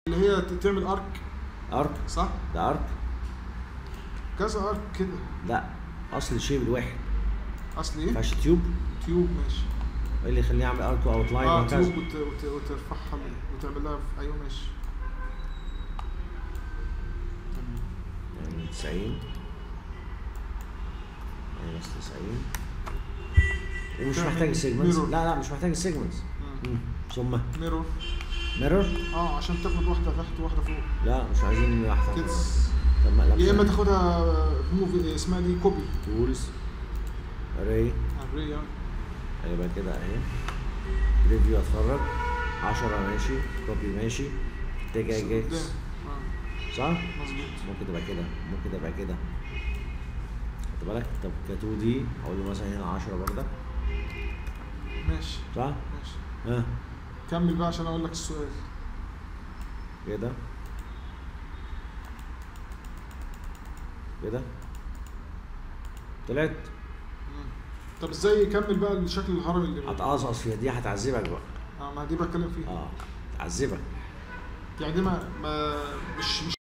اللي هي ت- تعمل ارك ارك صح؟ ده ارك كذا ارك كده لا اصل الشيب الواحد اصل ما ايه؟ ينفعش تيوب تيوب ماشي ايه اللي يخليني اعمل ارك واوت لاين اه وهكذا تيوب وت... وت... وترفعها ل- وتعمل لها في ايوه ماشي تمام. يعني 90 ماينس 90 ومش تعمل محتاج السيجمنتس mirror. لا لا مش محتاج السيجمنتس مم. ثم ميرور ميرور اه عشان تاخد واحده تحت وواحده فوق لا مش عايزين واحده كده طب ما يا اما تاخدها موفي اسمها دي كوبي تولز اري اري يعني هيبقى كده اهي ريفيو اتفرج 10 ماشي كوبي ماشي تيجي بس جيكس قدام. اه صح؟ مظبوط ممكن تبقى كده ممكن تبقى كده خد بالك طب ك 2 دي اقول له مثلا هنا 10 برضك ماشي صح؟ ماشي ها كمل بقى عشان اقول لك السؤال كده كده طلعت مم. طب ازاي يكمل بقى الشكل الهرمي اللي بقى؟ هتقصقص فيها دي هتعذبك بقى اه ما دي بتكلم فيها اه تعذبك يعني دي ما, ما مش مش